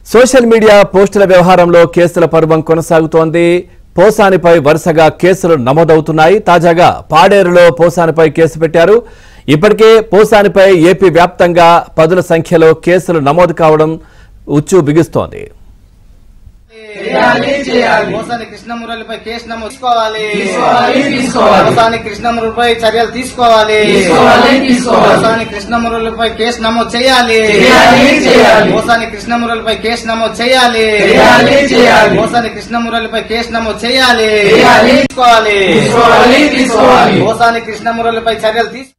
Social media పోస్టుల వ్యవహారంలో కేసుల పర్వం కొనసాగుతోంది పోసానిపై వరుసగా కేసులు నమోదవుతున్నాయి తాజాగా పాడేరులో పోసానిపై కేసు పెట్టారు ఇప్పటికే పోసానిపై ఏపీ వ్యాప్తంగా పదుల సంఖ్యలో కేసులు నమోదు కావడం ఉచ్చు బిగుస్తోంది చేయాలి చేయాలి మోసాని కృష్ణమురళిపై కేసు నమోదు తీసుకోవాలి తీసుకోవాలి, తీసుకోవాలి. మోసాని కృష్ణమురళిపై చర్యలు తీసుకోవాలి తీసుకోవాలి, తీసుకోవాలి. మోసాని కృష్ణమురళిపై కేసు నమోదు చేయాలి చేయాలి, చేయాలి. మోసాని కృష్ణమురళిపై కేసు నమోదు చేయాలి చేయాలి, చేయాలి. మోసాని కృష్ణమురళిపై కేసు నమోదు చేయాలి చేయాలి. తీసుకోవాలి తీసుకోవాలి, తీసుకోవాలి. మోసాని కృష్ణమురళిపై చర్యలు తీసుకోవాలి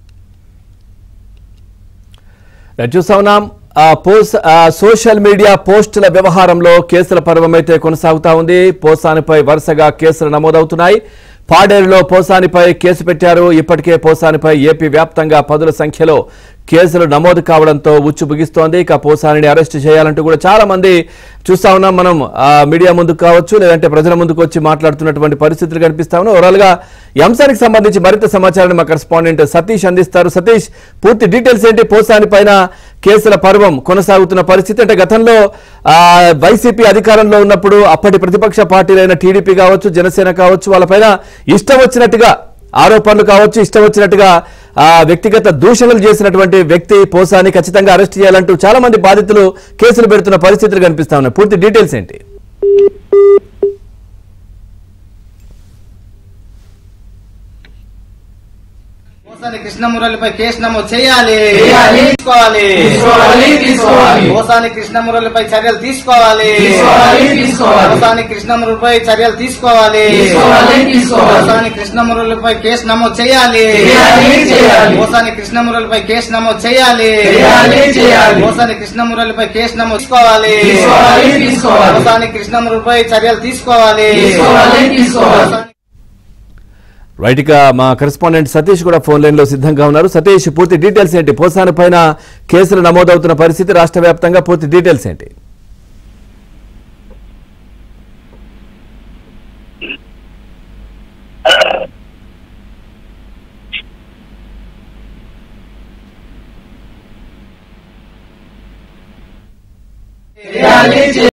రైట్ చూస్తా ఉన్నాం ఆ పోస్ ఆ సోషల్ మీడియా పోస్టుల వ్యవహారంలో కేసుల పర్వమైతే కొనసాగుతా ఉంది పోసానిపై వరుసగా కేసులు నమోదవుతున్నాయి పాడేరులో పోసానిపై కేసు పెట్టారు ఇప్పటికే పోసానిపై ఏపీ వ్యాప్తంగా పదుల సంఖ్యలో కేసులు నమోదు కావడంతో ఉచ్చు బిగిస్తోంది ఇక పోసానిని అరెస్ట్ చేయాలంటూ కూడా చాలా మంది చూస్తా ఉన్నాం మనం ఆ, మీడియా ముందుకు కావచ్చు లేదంటే ప్రజల ముందుకు వచ్చి మాట్లాడుతున్నటువంటి పరిస్థితులు కనిపిస్తా ఉన్నాయి ఓవరాల్ గా ఈ అంశానికి సంబంధించి మరింత సమాచారాన్ని మా కరెస్పాండెంట్ సతీష్ అందిస్తారు సతీష్ పూర్తి డీటెయిల్స్ ఏంటి పోసాని పైన కేసుల పర్వం కొనసాగుతున్న పరిస్థితి అంటే గతంలో ఆ, వైసీపీ అధికారంలో ఉన్నప్పుడు అప్పటి ప్రతిపక్ష పార్టీలైన టీడీపీ కావచ్చు జనసేన కావచ్చు వాళ్ళపైన ఇష్టం వచ్చినట్టుగా ఆరోపణలు కావచ్చు ఇష్టం వచ్చినట్టుగా ఆ వ్యక్తిగత దూషణలు చేసినటువంటి వ్యక్తి పోసాని ఖచ్చితంగా అరెస్ట్ చేయాలంటూ చాలా మంది బాధితులు కేసులు పెడుతున్న పరిస్థితులు కనిపిస్తా ఉన్నాయి పూర్తి డీటెయిల్స్ ఏంటి మోసాని కృష్ణమురళిపై కేసు నమోదు చేయాలి చేయాలి. తీసుకోవాలి తీసుకోవాలి, తీసుకోవాలి. మోసాని కృష్ణమురళిపై చర్యలు తీసుకోవాలి తీసుకోవాలి, తీసుకోవాలి. మోసాని కృష్ణమురళిపై చర్యలు తీసుకోవాలి తీసుకోవాలి, తీసుకోవాలి. మోసాని కృష్ణమురళిపై కేసు నమోదు చేయాలి చేయాలి, చేయాలి. మోసాని కృష్ణమురళిపై కేసు నమోదు చేయాలి చేయాలి, చేయాలి. మోసాని కృష్ణమురళిపై కేసు నమోదు తీసుకోవాలి తీసుకోవాలి, తీసుకోవాలి. మోసాని కృష్ణమురళిపై చర్యలు తీసుకోవాలి తీసుకోవాలి, తీసుకోవాలి. మోసాని రైట్ ఇక మా కరెస్పాండెంట్ సతీష్ కూడా ఫోన్ లైన్ లో సిద్ధంగా ఉన్నారు సతీష్ పూర్తి డీటెయిల్స్ ఏంటి పోసాని పైన కేసులు నమోదవుతున్న పరిస్థితి రాష్ట్ర వ్యాప్తంగా పూర్తి డీటెయిల్స్ ఏంటి చేయాలి, చేయాలి.